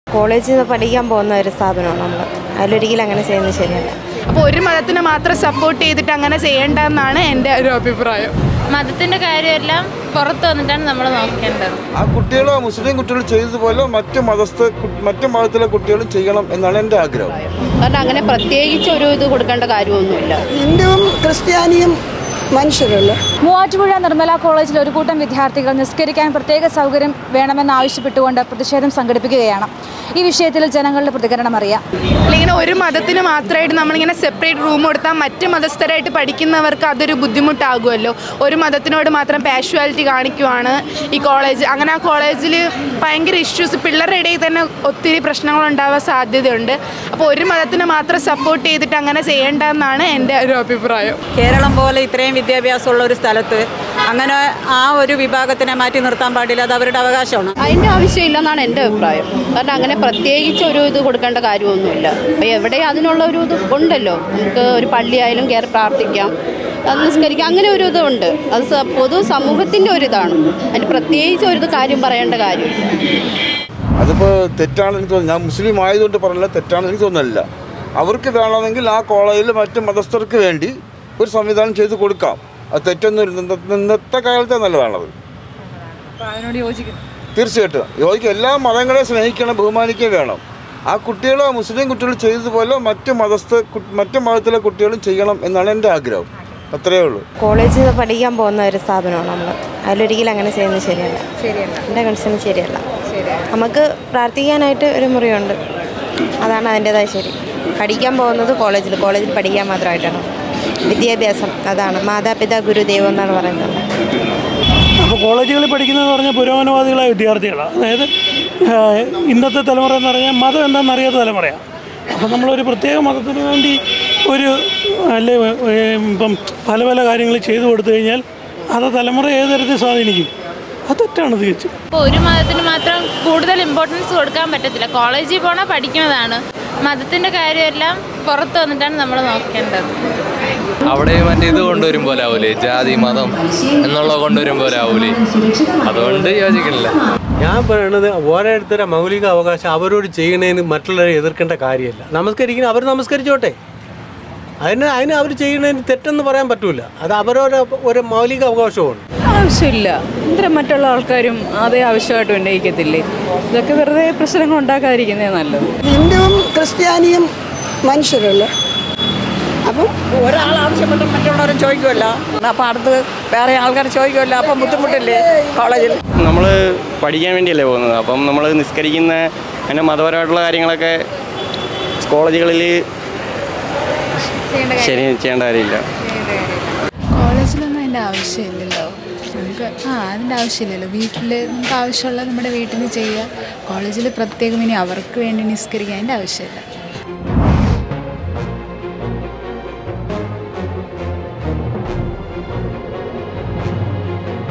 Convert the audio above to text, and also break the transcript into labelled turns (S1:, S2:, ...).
S1: കോളേജിൽ നിന്ന് പഠിക്കാൻ പോകുന്ന ഒരു സ്ഥാപനമാണ് നമ്മൾ അതിലൊരിക്കലും അങ്ങനെ ചെയ്യുന്നത് ശരിയല്ല
S2: അപ്പോൾ ഒരു മതത്തിനെ മാത്രം സപ്പോർട്ട് ചെയ്തിട്ട് അങ്ങനെ ചെയ്യേണ്ടതെന്നാണ് എൻ്റെ ഒരു അഭിപ്രായം
S3: മതത്തിന്റെ കാര്യമെല്ലാം പുറത്ത് വന്നിട്ടാണ് നമ്മൾ നോക്കേണ്ടത്
S4: ആ കുട്ടികൾ മുസ്ലിം കുട്ടികൾ ചെയ്തതുപോലെ മറ്റ് മതസ്ഥ കു- മറ്റ് മതത്തിലെ കുട്ടികളും ചെയ്യണം എന്നാണ് എൻ്റെ ആഗ്രഹം
S5: കാരണം അങ്ങനെ പ്രത്യേകിച്ച് ഒരു ഇത് കൊടുക്കേണ്ട കാര്യമൊന്നുമില്ല
S6: ഹിന്ദുവും ക്രിസ്ത്യാനിയും മനുഷ്യരല്ലേ
S7: മൂവാറ്റുപുഴ നിർമ്മല കോളേജിൽ ഒരു കൂട്ടം വിദ്യാർത്ഥികൾ നിസ്കരിക്കാൻ പ്രത്യേക സൗകര്യം വേണമെന്ന് ആവശ്യപ്പെട്ടുകൊണ്ട് പ്രതിഷേധം സംഘടിപ്പിക്കുകയാണ് ഈ വിഷയത്തിൽ ജനങ്ങളുടെ പ്രതികരണം അറിയാം
S2: അല്ലെങ്കിൽ ഒരു മതത്തിന് മാത്രമായിട്ട് നമ്മളിങ്ങനെ സെപ്പറേറ്റ് റൂം കൊടുത്താൽ മറ്റ് മതസ്ഥരായിട്ട് പഠിക്കുന്നവർക്ക് അതൊരു ബുദ്ധിമുട്ടാകുമല്ലോ ഒരു മതത്തിനോട് മാത്രം പാഷ്വാലിറ്റി കാണിക്കുവാണ് ഈ കോളേജ് അങ്ങനെ ആ കോളേജിൽ ഭയങ്കര ഇഷ്യൂസ് പിള്ളേരുടെ ഇടയിൽ തന്നെ ഒത്തിരി പ്രശ്നങ്ങൾ ഉണ്ടാവാൻ സാധ്യതയുണ്ട് അപ്പോൾ ഒരു മതത്തിനെ മാത്രം സപ്പോർട്ട് ചെയ്തിട്ട് അങ്ങനെ ചെയ്യേണ്ടതെന്നാണ് എൻ്റെ ഒരു അഭിപ്രായം
S8: കേരളം പോലെ ഇത്രയും വിദ്യാഭ്യാസമുള്ള ഒരു സ്ഥലത്ത് അങ്ങനെ ആ ഒരു വിഭാഗത്തിനെ മാറ്റി നിർത്താൻ പാടില്ല അത് അവരുടെ അവകാശമാണ്
S5: അതിൻ്റെ ആവശ്യമില്ലെന്നാണ് എൻ്റെ അഭിപ്രായം കാരണം അങ്ങനെ പ്രത്യേകിച്ച് ഒരു ഇത് കൊടുക്കേണ്ട കാര്യമൊന്നുമില്ല അപ്പോൾ എവിടെ അതിനുള്ള ഒരു ഇത് ഉണ്ടല്ലോ നമുക്ക് ഒരു പള്ളിയായാലും കയറി പ്രാർത്ഥിക്കാം അത് നിസ്കരിക്കാം അങ്ങനെ ഒരു ഇതുണ്ട് അത് സ- പൊതു സമൂഹത്തിൻ്റെ ഒരു ഇതാണ് അതിന് പ്രത്യേകിച്ച് ഒരു ഇത് കാര്യം പറയേണ്ട കാര്യമില്ല
S4: അതിപ്പോൾ തെറ്റാണെന്ന് എനിക്ക് തോന്നുന്നു ഞാൻ മുസ്ലിം ആയതുകൊണ്ട് പറഞ്ഞില്ല തെറ്റാണെന്ന് എനിക്ക് തോന്നുന്നില്ല അവർക്ക് വേണമെങ്കിൽ ആ കോളേജിൽ മറ്റ് മതസ്ഥർക്ക് വേണ്ടി ഒരു സംവിധാനം ചെയ്ത് കൊടുക്കാം അത് തെറ്റൊന്നും ഇല്ല. ഇന്നത്തെ ഇന്നത്തെ കാലത്തെ നല്ലതാണത് തീർച്ചയായിട്ടും യോജിക്കും എല്ലാ മതങ്ങളെ സ്നേഹിക്കണം ബഹുമാനിക്കുകയും വേണം ആ കുട്ടികൾ മുസ്ലിം കുട്ടികൾ ചെയ്തതുപോലെ മറ്റ് മതസ്ഥ കു- മറ്റ് മതത്തിലെ കുട്ടികളും ചെയ്യണം എന്നാണ് എൻ്റെ ആഗ്രഹം അത്രയേ ഉള്ളൂ
S1: കോളേജിൽ നിന്ന് പഠിക്കാൻ പോകുന്ന ഒരു സ്ഥാപനമാണ് നമ്മൾ അതിലൊരിക്കലും അങ്ങനെ ചെയ്യുന്നത് ശരിയല്ല എൻ്റെ കൺസേൺ ശരിയല്ല നമുക്ക് പ്രാർത്ഥിക്കാനായിട്ട് ഒരു മുറിയുണ്ട് അതാണ് അതിൻ്റെതായ ശരി പഠിക്കാൻ പോകുന്നത് കോളേജിൽ കോളേജിൽ പഠിക്കാൻ മാത്രമായിട്ടാണ് വിദ്യാഭ്യാസം അതാണ് മാതാപിതാ ഗുരു ദൈവം എന്നാണ് പറയുന്നത്
S9: അപ്പോൾ കോളേജുകളിൽ പഠിക്കുന്നതെന്ന് പറഞ്ഞാൽ പുരോഗമനവാദികളായ വിദ്യാർത്ഥികളാണ് അതായത് ആ, ഇന്നത്തെ തലമുറ എന്ന് പറഞ്ഞാൽ മതം എന്താണെന്ന് അറിയാത്ത തലമുറയാണ് അപ്പോൾ നമ്മളൊരു പ്രത്യേക മതത്തിന് വേണ്ടി ഒരു അല്ലെ ഏ, ഇപ്പം പല പല കാര്യങ്ങൾ ചെയ്തു കൊടുത്തു കഴിഞ്ഞാൽ അത് തലമുറ ഏത് തരത്തിൽ സ്വാധീനിക്കും അത് തെറ്റാണ് തികച്ചും
S3: അപ്പോൾ ഒരു മതത്തിന് മാത്രം കൂടുതൽ ഇമ്പോർട്ടൻസ് കൊടുക്കാൻ പറ്റത്തില്ല കോളേജിൽ പോകണ പഠിക്കുന്നതാണ് മതത്തിന്റെ കാര്യമെല്ലാം പുറത്ത് വന്നിട്ടാണ് നമ്മൾ നോക്കേണ്ടത്
S10: അവിടെ മറ്റേ ഇത് കൊണ്ടുവരും പോലെ ആവൂലേ ജാതി മതം എന്നുള്ള കൊണ്ടുവരും പോലെ ആവൂലേ അതുകൊണ്ട് യോജിക്കണില്ല
S11: ഞാൻ പറയണത് ഓരോരുത്തരുടെ മൗലിക അവകാശം അവരോട് ചെയ്യണതിന് മറ്റുള്ളവരെ എതിർക്കേണ്ട കാര്യമില്ല നമസ്കരിക്കുന്ന അവർ നമസ്കരിച്ചോട്ടെ അതിന് അതിന് അവർ ചെയ്യുന്നതിന് തെറ്റെന്ന് പറയാൻ പറ്റൂല അത് അവരവരുടെ ഒരു മൗലിക അവകാശമാണ്
S12: ആവശ്യമില്ല ഇത്ര മറ്റുള്ള ആൾക്കാരും അതേ ആവശ്യമായിട്ട് ഉന്നയിക്കത്തില്ലേ ഇതൊക്കെ വെറുതെ പ്രശ്നങ്ങൾ ഉണ്ടാക്കാതിരിക്കുന്നേ നല്ലത്
S6: ഹിന്ദുവും ക്രിസ്ത്യാനിയും മനുഷ്യരല്ലേ അപ്പം
S8: ഒരാൾ ആവശ്യപ്പെട്ട് മറ്റുള്ളവരും ചോദിക്കുമല്ലോ അപ്പം അടുത്ത് വേറെ ആൾക്കാർ ചോദിക്കുമല്ലോ അപ്പം ബുദ്ധിമുട്ടില്ലേ കോളേജിൽ
S13: നമ്മൾ പഠിക്കാൻ വേണ്ടിയല്ലേ പോകുന്നത് അപ്പം നമ്മൾ നിസ്കരിക്കുന്ന അങ്ങനെ മതപരമായിട്ടുള്ള കാര്യങ്ങളൊക്കെ കോളേജുകളിൽ ശരി ചെയ്യേണ്ട കാര്യമില്ല
S14: കോളേജിലൊന്നും അതിൻ്റെ ആവശ്യമില്ലല്ലോ നമുക്ക് ആ അതിൻ്റെ ആവശ്യമില്ലല്ലോ വീട്ടിൽ നമുക്ക് ആവശ്യമുള്ള നമ്മുടെ വീട്ടിൽ നിന്ന് ചെയ്യുക കോളേജിൽ പ്രത്യേകം ഇനി അവർക്ക് വേണ്ടി നിസ്കരിക്കാൻ അതിൻ്റെ ആവശ്യമില്ല